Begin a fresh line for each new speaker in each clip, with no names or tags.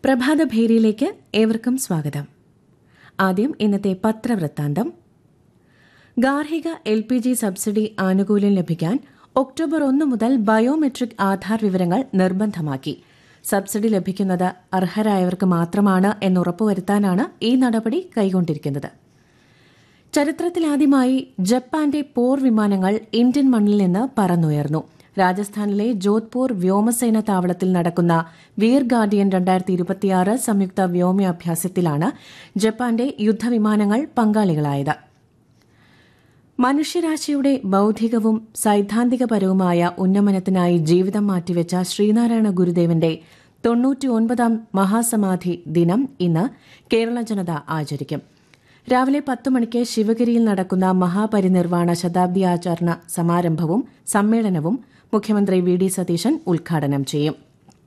പ്രഭാതഭേരിയിലേക്ക് ഏവർക്കും സ്വാഗതം ആദ്യം ഇന്നത്തെ പത്രവൃത്താന്തം ഗാർഹിക എൽ പി ജി സബ്സിഡി ആനുകൂല്യം ലഭിക്കാൻ ഒക്ടോബർ ഒന്ന് മുതൽ ബയോമെട്രിക് ആധാർ വിവരങ്ങൾ നിർബന്ധമാക്കി സബ്സിഡി ലഭിക്കുന്നത് അർഹരായവർക്ക് മാത്രമാണ് എന്നുറപ്പുവരുത്താനാണ് ഈ നടപടി കൈക്കൊണ്ടിരിക്കുന്നത് ചരിത്രത്തിലാദ്യമായി ജപ്പാന്റെ പോർ വിമാനങ്ങൾ ഇന്ത്യൻ മണ്ണിൽ നിന്ന് പറന്നുയർന്നു രാജസ്ഥാനിലെ ജോധ്പൂർ വ്യോമസേന താവളത്തിൽ നടക്കുന്ന വീർ ഗാർഡിയൻ രണ്ടായിരത്തി ഇരുപത്തിയാറ് സംയുക്ത വ്യോമാഭ്യാസത്തിലാണ് ജപ്പാന്റെ യുദ്ധവിമാനങ്ങൾ പങ്കാളികളായത് മനുഷ്യരാശിയുടെ ബൌദ്ധികവും സൈദ്ധാന്തികപരവുമായ ഉന്നമനത്തിനായി ജീവിതം മാറ്റിവെച്ച ശ്രീനാരായണ ഗുരുദേവന്റെ തൊണ്ണൂറ്റിയൊൻപതാം മഹാസമാധി ദിനം ഇന്ന് കേരള ജനത ആചരിക്കും രാവിലെ പത്ത് മണിക്ക് ശിവഗിരിയിൽ നടക്കുന്ന മഹാപരിനിർവാണ ശതാബ്ദി ആചരണ സമാരംഭവും സമ്മേളനവും മുഖ്യമന്ത്രി വി ഡി സതീശൻ ഉദ്ഘാടനം ചെയ്യും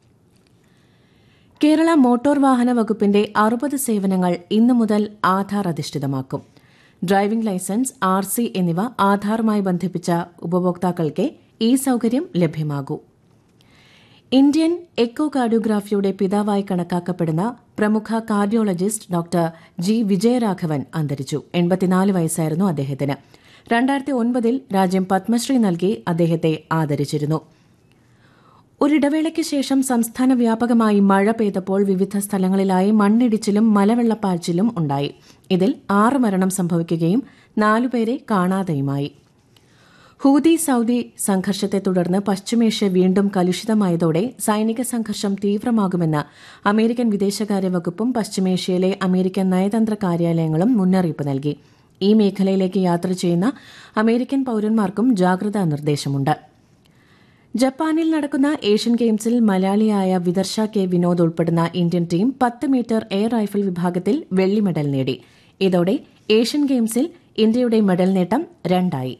കേരള മോട്ടോർ വാഹന വകുപ്പിന്റെ അറുപത് സേവനങ്ങൾ ഇന്നു മുതൽ ആധാർ അധിഷ്ഠിതമാക്കും ഡ്രൈവിംഗ് ലൈസൻസ് ആർ സി എന്നിവ ആധാറുമായി ബന്ധിപ്പിച്ച ഉപഭോക്താക്കൾക്ക് ഈ സൌകര്യം ലഭ്യമാകൂ ഇന്ത്യൻ എക്കോ കാർഡിയോഗ്രാഫിയുടെ പിതാവായി കണക്കാക്കപ്പെടുന്ന പ്രമുഖ കാർഡിയോളജിസ്റ്റ് ഡോക്ടർ ജി വിജയരാഘവൻ അന്തരിച്ചു എൺപത്തിനാല് വയസ്സായിരുന്നു അദ്ദേഹത്തിന് രണ്ടായിരത്തി ഒൻപതിൽ രാജ്യം പത്മശ്രീ നൽകി അദ്ദേഹത്തെ ആദരിച്ചിരുന്നു ഒരിടവേളയ്ക്ക് ശേഷം സംസ്ഥാന വ്യാപകമായി മഴ പെയ്തപ്പോൾ വിവിധ സ്ഥലങ്ങളിലായി മണ്ണിടിച്ചിലും മലവെള്ളപ്പാച്ചിലും ഉണ്ടായി ഇതിൽ ആറ് മരണം സംഭവിക്കുകയും നാലുപേരെ കാണാതെയുമായി ഹൂതി സൌദി സംഘർഷത്തെ തുടർന്ന് പശ്ചിമേഷ്യ വീണ്ടും കലുഷിതമായതോടെ സൈനിക സംഘർഷം തീവ്രമാകുമെന്ന് അമേരിക്കൻ വിദേശകാര്യ വകുപ്പും പശ്ചിമേഷ്യയിലെ അമേരിക്കൻ നയതന്ത്ര കാര്യാലയങ്ങളും മുന്നറിയിപ്പ് നൽകി ഈ മേഖലയിലേക്ക് യാത്ര ചെയ്യുന്ന അമേരിക്കൻ പൌരന്മാർക്കും ജാഗ്രതാ നിർദ്ദേശമുണ്ട് ജപ്പാനിൽ നടക്കുന്ന ഏഷ്യൻ ഗെയിംസിൽ മലയാളിയായ വിദർശ കെ വിനോദ് ഉൾപ്പെടുന്ന ഇന്ത്യൻ ടീം പത്ത് മീറ്റർ എയർ റൈഫിൾ വിഭാഗത്തിൽ വെള്ളി മെഡൽ നേടി ഇതോടെ ഏഷ്യൻ ഗെയിംസിൽ ഇന്ത്യയുടെ മെഡൽ നേട്ടം രണ്ടായി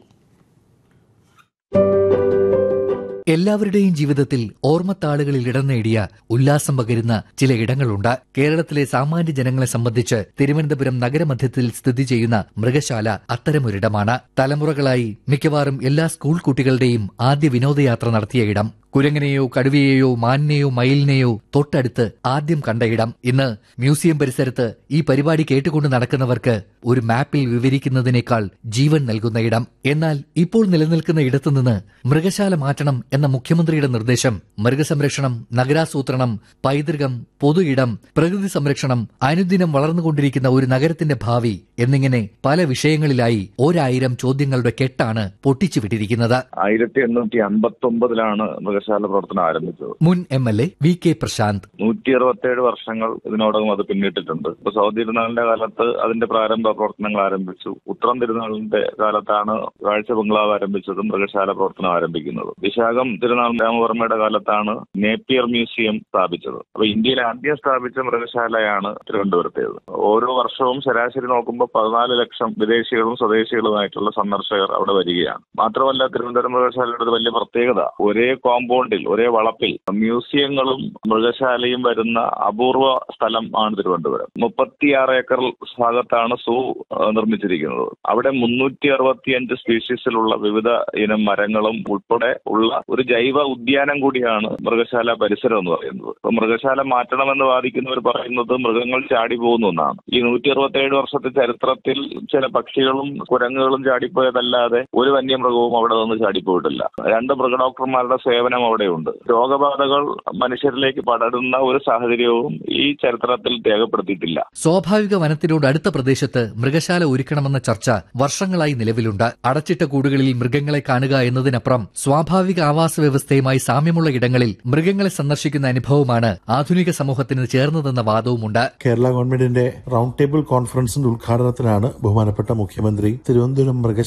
എല്ലാവരുടെയും ജീവിതത്തിൽ ഓർമ്മത്താളുകളിൽ ഇടം നേടിയ ഉല്ലാസം പകരുന്ന ചില ഇടങ്ങളുണ്ട് കേരളത്തിലെ സാമാന്യ ജനങ്ങളെ സംബന്ധിച്ച് തിരുവനന്തപുരം നഗരമധ്യത്തിൽ സ്ഥിതി ചെയ്യുന്ന മൃഗശാല അത്തരമൊരിടമാണ് തലമുറകളായി മിക്കവാറും എല്ലാ സ്കൂൾ കുട്ടികളുടെയും ആദ്യ വിനോദയാത്ര നടത്തിയ ഇടം കുരങ്ങനെയോ കടുവയെയോ മാനിനെയോ മയിലിനെയോ തൊട്ടടുത്ത് ആദ്യം കണ്ട ഇടം ഇന്ന് മ്യൂസിയം പരിസരത്ത് ഈ പരിപാടി കേട്ടുകൊണ്ട് നടക്കുന്നവർക്ക് ഒരു മാപ്പിൽ വിവരിക്കുന്നതിനേക്കാൾ ജീവൻ നൽകുന്ന ഇടം എന്നാൽ ഇപ്പോൾ നിലനിൽക്കുന്ന ഇടത്തുനിന്ന് മൃഗശാല മാറ്റണം എന്ന മുഖ്യമന്ത്രിയുടെ നിർദ്ദേശം മൃഗസംരക്ഷണം നഗരാസൂത്രണം പൈതൃകം പൊതു ഇടം പ്രകൃതി സംരക്ഷണം അനുദിനം വളർന്നുകൊണ്ടിരിക്കുന്ന ഒരു നഗരത്തിന്റെ ഭാവി എന്നിങ്ങനെ പല വിഷയങ്ങളിലായി ഒരായിരം ചോദ്യങ്ങളുടെ കെട്ടാണ് പൊട്ടിച്ചുവിട്ടിരിക്കുന്നത്
ആയിരത്തി എണ്ണൂറ്റി അമ്പത്തി ഒമ്പതിലാണ് മൃഗശാല പ്രവർത്തനം ആരംഭിച്ചത്
മുൻ M L A V K Prashanth
നൂറ്റി അറുപത്തേഴ് വർഷങ്ങൾ ഇതിനോടകം അത് പിന്നിട്ടിട്ടുണ്ട് ഇപ്പൊ സൗദി തിരുനാളിന്റെ കാലത്ത് അതിന്റെ പ്രാരംഭ പ്രവർത്തനങ്ങൾ ആരംഭിച്ചു ഉത്രം തിരുനാളിന്റെ കാലത്താണ് കാഴ്ച ബംഗ്ലാവ് ആരംഭിച്ചതും മൃഗശാല പ്രവർത്തനം ആരംഭിക്കുന്നത് വിശാഖം തിരുനാൾ രാമവർമ്മയുടെ കാലത്താണ് നേപ്പിയർ മ്യൂസിയം സ്ഥാപിച്ചത് അപ്പൊ ഇന്ത്യയിൽ ആദ്യം സ്ഥാപിച്ച മൃഗശാലയാണ് തിരുവനന്തപുരത്തേത് ഓരോ വർഷവും ശരാശരി നോക്കുമ്പോൾ പതിനാല് ലക്ഷം വിദേശികളും സ്വദേശികളുമായിട്ടുള്ള സന്ദർശകർ അവിടെ വരികയാണ് മാത്രമല്ല തിരുവനന്തപുരം മൃഗശാലയുടെ ഒരു വലിയ പ്രത്യേകത ഒരേ കോമ്പൗണ്ടിൽ ഒരേ വളപ്പിൽ മ്യൂസിയങ്ങളും മൃഗശാലയും വരുന്ന അപൂർവ സ്ഥലം ആണ് തിരുവനന്തപുരം മുപ്പത്തിയാറ് ഏക്കർ ഭാഗത്താണ് സൂ നിർമ്മിച്ചിരിക്കുന്നത് അവിടെ മുന്നൂറ്റി അറുപത്തിയഞ്ച് സ്പീഷീസിലുള്ള വിവിധ ഇനം മരങ്ങളും ഉൾപ്പെടെ ഉള്ള ഒരു ജൈവ ഉദ്യാനം കൂടിയാണ് മൃഗശാല പരിസരം എന്ന് പറയുന്നത് അപ്പൊ മൃഗശാല മാറ്റണമെന്ന് വാദിക്കുന്നവർ പറയുന്നത് മൃഗങ്ങൾ ചാടി പോകുന്നു എന്നാണ് ഈ നൂറ്റി അറുപത്തേഴ് വർഷത്തെ ചരിത്രത്തിൽ ചില പക്ഷികളും കുരങ്ങുകളും ചാടിപ്പോയതല്ലാതെ ഒരു വന്യമൃഗവും അവിടെ നിന്ന് ചാടിപ്പോയിട്ടില്ല രണ്ട് മൃഗഡോക്ടർമാരുടെ സേവനം അവിടെയുണ്ട് രോഗബാധകൾ മനുഷ്യരിലേക്ക് പടരുന്ന ഒരു സാഹചര്യവും ഈ ചരിത്രത്തിൽ രേഖപ്പെടുത്തിയിട്ടില്ല
സ്വാഭാവിക വനത്തിനോട് അടുത്ത പ്രദേശത്ത് മൃഗശാല ഒരുക്കണമെന്ന ചർച്ച വർഷങ്ങളായി നിലവിലുണ്ട് അടച്ചിട്ട കൂടുകളിൽ മൃഗങ്ങളെ കാണുക എന്നതിനപ്പുറം സ്വാഭാവിക ആവാസ വ്യവസ്ഥയുമായി സാമ്യമുള്ള ഇടങ്ങളിൽ മൃഗങ്ങളെ സന്ദർശിക്കുന്ന അനുഭവമാണ് ആധുനിക സമൂഹത്തിന് ചേർന്നതെന്ന വാദവുമുണ്ട്
കേരള ഗവൺമെന്റിന്റെ റൌണ്ട് ടേബിൾ കോൺഫറൻസിന്റെ ഉദ്ഘാടനത്തിനാണ് ബഹുമാനപ്പെട്ട മുഖ്യമന്ത്രി തിരുവനന്തപുരം മൃഗ